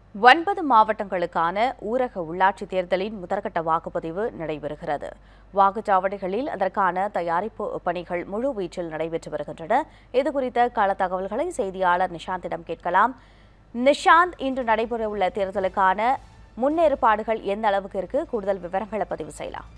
ஒன்பது மாவட்டங்களுக்கான ஊரக உள்ளாட்சி தேர்தலின் முதற்கட்ட வாக்குப்பதிவு நடைபெறுகிறது வாக்குச்சாவடிகளில் அதற்கான தயாரிப்பு பணிகள் முழுவீச்சில் நடைபெற்று வருகின்றன இதுகுறித்த கள தகவல்களை செய்தியாளர் நிஷாந்திடம் கேட்கலாம் நிஷாந்த் இன்று நடைபெறவுள்ள தேர்தலுக்கான முன்னேற்பாடுகள் எந்த அளவுக்கு இருக்கு கூடுதல் விவரங்களை பதிவு செய்யலாம்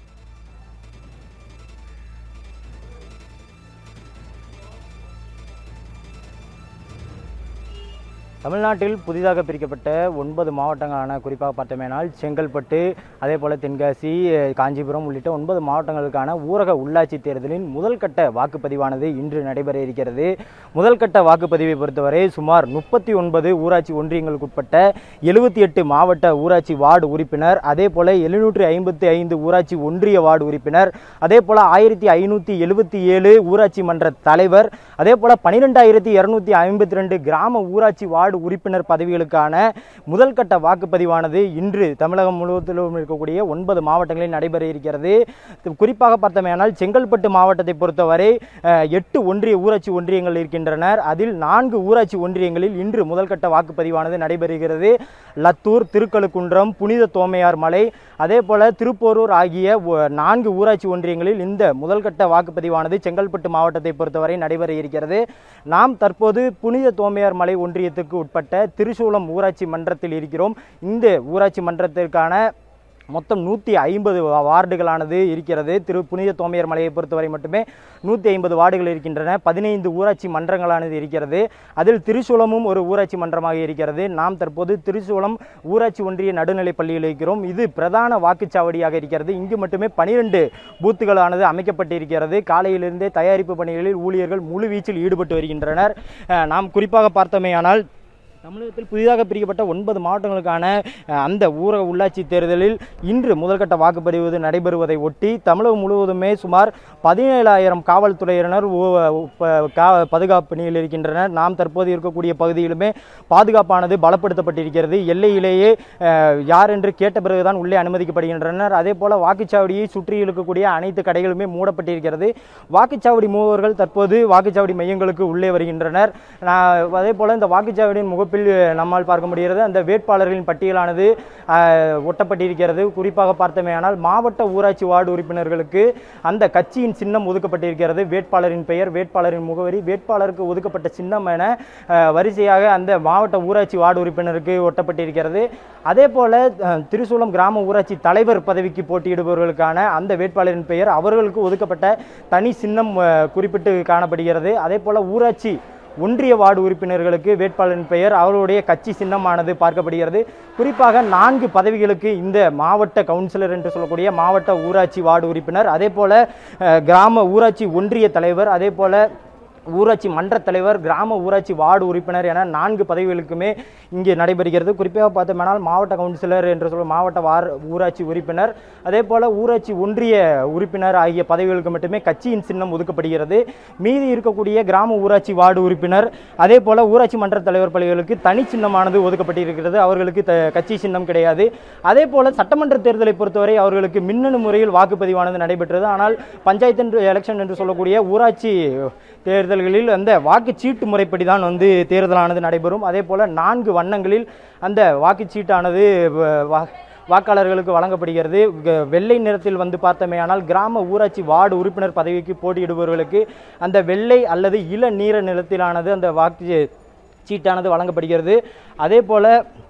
தமிழ்நாட்டில் புதிதாக பிரிக்கப்பட்ட ஒன்பது மாவட்டங்களான குறிப்பாக பார்த்தோமேனால் செங்கல்பட்டு அதே போல் தென்காசி அஹ், காஞ்சிபுரம் உள்ளிட்ட ஒன்பது மாவட்டங்களுக்கான ஊரக உள்ளாட்சி தேர்தலின் முதல் கட்ட வாக்குப்பதிவானது இன்று நடைபெற இருக்கிறது முதல் கட்ட வாக்குப்பதிவை பொறுத்தவரை சுமார் முப்பத்தி ஒன்பது ஊராட்சி ஒன்றியங்களுக்கு உட்பட்ட எழுபத்தி எட்டு மாவட்ட ஊராட்சி வார்டு உறுப்பினர் அதே போல் எழுநூற்றி ஐம்பத்தி ஐந்து ஊராட்சி ஒன்றிய வார்டு உறுப்பினர் அதே போல் ஆயிரத்தி ஐநூற்றி எழுபத்தி ஏழு ஊராட்சி மன்ற தலைவர் அதே போல் பன்னிரெண்டாயிரத்தி இரநூத்தி ஐம்பத்தி ரெண்டு கிராம ஊராட்சி வார்டு உறுப்பினர் பதவிகளுக்கான முதல் கட்ட வாக்குப்பதிவானது இன்று தமிழகம் முழுவதிலும் இருக்கக்கூடிய ஒன்பது மாவட்டங்களில் நடைபெற இருக்கிறது குறிப்பாக பார்த்தோமேனால் செங்கல்பட்டு மாவட்டத்தை பொறுத்தவரை அஹ், எட்டு ஒன்றிய ஊராட்சி ஒன்றியங்கள் இருக்கின்றனர் அதில் நான்கு ஊராட்சி ஒன்றியங்களில் இன்று முதல் கட்ட வாக்குப்பதிவானது நடைபெறுகிறது லத்தூர் திருக்கழுக்குன்றம் புனித தோமையார் மலை அதே போல திருப்போரூர் ஆகிய ஒ- நான்கு ஊராட்சி ஒன்றியங்களில் இந்த முதல் கட்ட வாக்குப்பதிவானது செங்கல்பட்டு மாவட்டத்தை பொறுத்தவரை நடைபெற இருக்கிறது நாம் தற்போது புனித தோமையார் மலை ஒன்றியத்துக்கு உட்பட்ட திருசூலம் ஊராட்சி மன்றத்தில் இருக்கிறோம் இந்த ஊராட்சி மன்றத்திற்கான மொத்தம் நூற்றி ஐம்பது வார்டுகளானது இருக்கிறது திரு புனித தோமையர் மலையை பொறுத்தவரை மட்டுமே நூற்றி ஐம்பது வார்டுகள் இருக்கின்றன பதினைந்து ஊராட்சி மன்றங்களானது இருக்கிறது அதில் திரிசூலமும் ஒரு ஊராட்சி மன்றமாக இருக்கிறது நாம் தற்போது திரிசூலம் ஊராட்சி ஒன்றிய நடுநிலைப் பள்ளியில் இருக்கிறோம் இது பிரதான வாக்குச்சாவடியாக இருக்கிறது இங்கு மட்டுமே பனிரெண்டு பூத்துகளானது அமைக்கப்பட்டிருக்கிறது காலையிலிருந்தே தயாரிப்பு பணிகளில் ஊழியர்கள் முழுவீச்சில் ஈடுபட்டு வருகின்றனர் அஹ், நாம் குறிப்பாக பார்த்தோமேயானால் தமிழகத்தில் புதிதாக பிரிக்கப்பட்ட ஒன்பது மாவட்டங்களுக்கான அஹ், அந்த ஊரக உள்ளாட்சி தேர்தலில் இன்று முதல்கட்ட வாக்குப்பதிவு நடைபெறுவதை ஒட்டி தமிழகம் முழுவதுமே சுமார் பதினேழாயிரம் காவல்துறையினர் ஊ- ப- கா- பாதுகாப்பு பணியில் இருக்கின்றனர் நாம் தற்போது இருக்கக்கூடிய பகுதியிலுமே பாதுகாப்பானது பலப்படுத்தப்பட்டிருக்கிறது எல்லையிலேயே அஹ், யார் என்று கேட்ட பிறகுதான் உள்ளே அனுமதிக்கப்படுகின்றனர் அதே போல வாக்குச்சாவடியை சுற்றி இருக்கக்கூடிய அனைத்து கடைகளுமே மூடப்பட்டிருக்கிறது வாக்குச்சாவடி மூவர்கள் தற்போது வாக்குச்சாவடி மையங்களுக்கு உள்ளே வருகின்றனர் நான் அதே போல இந்த வாக்குச்சாவடியின் முகப்பில் நம்மால் பார்க்க முடிகிறது அந்த வேட்பாளர்களின் பட்டியலானது அஹ், ஒட்டப்பட்டிருக்கிறது குறிப்பாக பார்த்தமேயானால் மாவட்ட ஊராட்சி வார்டு உறுப்பினர்களுக்கு அந்த கட்சியின் சின்னம் ஒதுக்கப்பட்டிருக்கிறது வேட்பாளரின் பெயர் வேட்பாளரின் முகவரி வேட்பாளருக்கு ஒதுக்கப்பட்ட சின்னம் என அஹ், வரிசையாக அந்த மாவட்ட ஊராட்சி வார்டு உறுப்பினருக்கு ஒட்டப்பட்டிருக்கிறது அதே போல அஹ், திரிசூலம் கிராம ஊராட்சி தலைவர் பதவிக்கு போட்டியிடுபவர்களுக்கான அந்த வேட்பாளரின் பெயர் அவர்களுக்கு ஒதுக்கப்பட்ட தனி சின்னம் அஹ், குறிப்பிட்டு காணப்படுகிறது அதே போல ஊராட்சி ஒன்றிய வார்டு உறுப்பினர்களுக்கு வேட்பாளரின் பெயர் அவருடைய கட்சி சின்னமானது பார்க்கப்படுகிறது குறிப்பாக நான்கு பதவிகளுக்கு இந்த மாவட்ட கவுன்சிலர் என்று சொல்லக்கூடிய மாவட்ட ஊராட்சி வார்டு உறுப்பினர் அதே போல அஹ், கிராம ஊராட்சி ஒன்றிய தலைவர் அதே போல ஊராட்சி மன்ற தலைவர் கிராம ஊராட்சி வார்டு உறுப்பினர் என நான்கு பதவிகளுக்குமே இங்கே நடைபெறுகிறது குறிப்பாக பார்த்தோம்னால் மாவட்ட கவுன்சிலர் என்று சொல்ல மாவட்ட வார் ஊராட்சி உறுப்பினர் அதே போல ஊராட்சி ஒன்றிய உறுப்பினர் ஆகிய பதவிகளுக்கு மட்டுமே கட்சியின் சின்னம் ஒதுக்கப்படுகிறது மீதி இருக்கக்கூடிய கிராம ஊராட்சி வார்டு உறுப்பினர் அதே போல ஊராட்சி மன்ற தலைவர் பதவிகளுக்கு தனி சின்னமானது ஒதுக்கப்பட்டிருக்கிறது அவர்களுக்கு த- கட்சி சின்னம் கிடையாது அதே போல சட்டமன்ற தேர்தலை பொறுத்தவரை அவர்களுக்கு மின்னணு முறையில் வாக்குப்பதிவானது நடைபெற்றது ஆனால் பஞ்சாயத்து என்று எலெக்ஷன் என்று சொல்லக்கூடிய ஊராட்சி தேர்தல்களில் அந்த வாக்குச்சீட்டு முறைப்படி தான் வந்து தேர்தலானது நடைபெறும் அதே போல நான்கு வண்ணங்களில் அந்த வாக்குச்சீட்டானது வ- வா- வாக்காளர்களுக்கு வழங்கப்படுகிறது க- வெள்ளை நிறத்தில் வந்து பார்த்தோமேயானால் கிராம ஊராட்சி வார்டு உறுப்பினர் பதவிக்கு போட்டியிடுபவர்களுக்கு அந்த வெள்ளை அல்லது இள நீல நிறத்திலானது அந்த வாக்கு சீட்டானது வழங்கப்படுகிறது அதே போல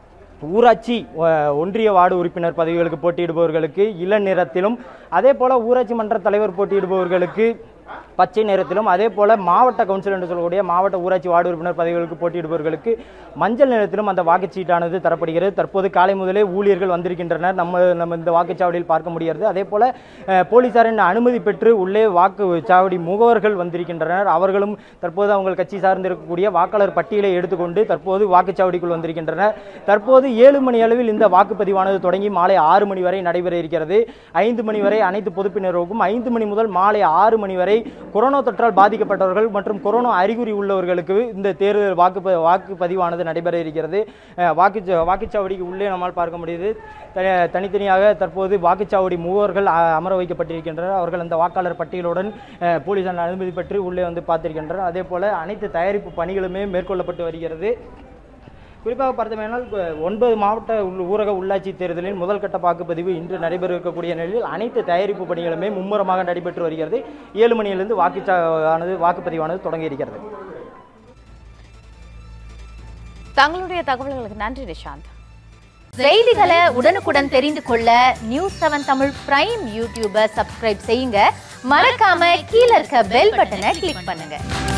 ஊராட்சி அஹ், ஒன்றிய வார்டு உறுப்பினர் பதவிகளுக்கு போட்டியிடுபவர்களுக்கு இள நிறத்திலும் அதே போல ஊராட்சி மன்ற தலைவர் போட்டியிடுபவர்களுக்கு பச்சை நிறத்திலும் அதே போல மாவட்ட கவுன்சில் என்று சொல்லக்கூடிய மாவட்ட ஊராட்சி வார்டு உறுப்பினர் பதவிகளுக்கு போட்டியிடுபவர்களுக்கு மஞ்சள் நிறத்திலும் அந்த வாக்குச்சீட்டானது தரப்படுகிறது தற்போது காலை முதலே ஊழியர்கள் வந்திருக்கின்றனர் நம்ம நம்ம இந்த வாக்குச்சாவடியில் பார்க்க முடிகிறது அதே போல அஹ், போலீசாரின் அனுமதி பெற்று உள்ளே வாக்குச்சாவடி முகவர்கள் வந்திருக்கின்றனர் அவர்களும் தற்போது அவங்க கட்சி சார்ந்திருக்கக்கூடிய வாக்காளர் பட்டியலை எடுத்துக்கொண்டு தற்போது வாக்குச்சாவடிக்குள் வந்திருக்கின்றனர் தற்போது ஏழு மணி அளவில் இந்த வாக்குப்பதிவானது தொடங்கி மாலை ஆறு மணி வரை நடைபெற இருக்கிறது ஐந்து மணி வரை அனைத்து பொதுப்பினருக்கும் ஐந்து மணி முதல் மாலை ஆறு மணி வரை கொரோனா தொற்றால் பாதிக்கப்பட்டவர்கள் மற்றும் கொரோனா அறிகுறி உள்ளவர்களுக்கு இந்த தேர்தல் வாக்கு வாக்குப்பதிவானது நடைபெற இருக்கிறது அஹ், வாக்கு வாக்குச்சாவடிக்கு உள்ளே நம்மால் பார்க்க முடியுது த- தனித்தனியாக தற்போது வாக்குச்சாவடி மூவர்கள் அ- அமர வைக்கப்பட்டிருக்கின்றனர் அவர்கள் அந்த வாக்காளர் பட்டியலுடன் அஹ், போலீசார் அனுமதி பெற்று உள்ளே வந்து பார்த்திருக்கின்றனர் அதே போல அனைத்து தயாரிப்பு பணிகளுமே மேற்கொள்ளப்பட்டு வருகிறது குறிப்பாக பார்த்தோமேனால் அஹ், ஒன்பது மாவட்ட உள் ஊரக உள்ளாட்சி தேர்தலின் முதல் கட்ட வாக்குப்பதிவு இன்று நடைபெற இருக்கக்கூடிய நிலையில் அனைத்து தயாரிப்பு பணிகளுமே மும்முரமாக நடைபெற்று வருகிறது ஏழு மணியிலிருந்து வாக்குச்சா ஆனது வாக்குப்பதிவானது தொடங்கி இருக்கிறது தங்களுடைய தகவல்களுக்கு நன்றி நிஷாந்த் செய்திகளை உடனுக்குடன் தெரிந்து கொள்ள நியூஸ் செவன் தமிழ் பிரைம் யூடியூபை சப்ஸ்கிரைப் செய்யுங்க மறக்காம கீழே இருக்க பெல் பட்டனை கிளிக் பண்ணுங்க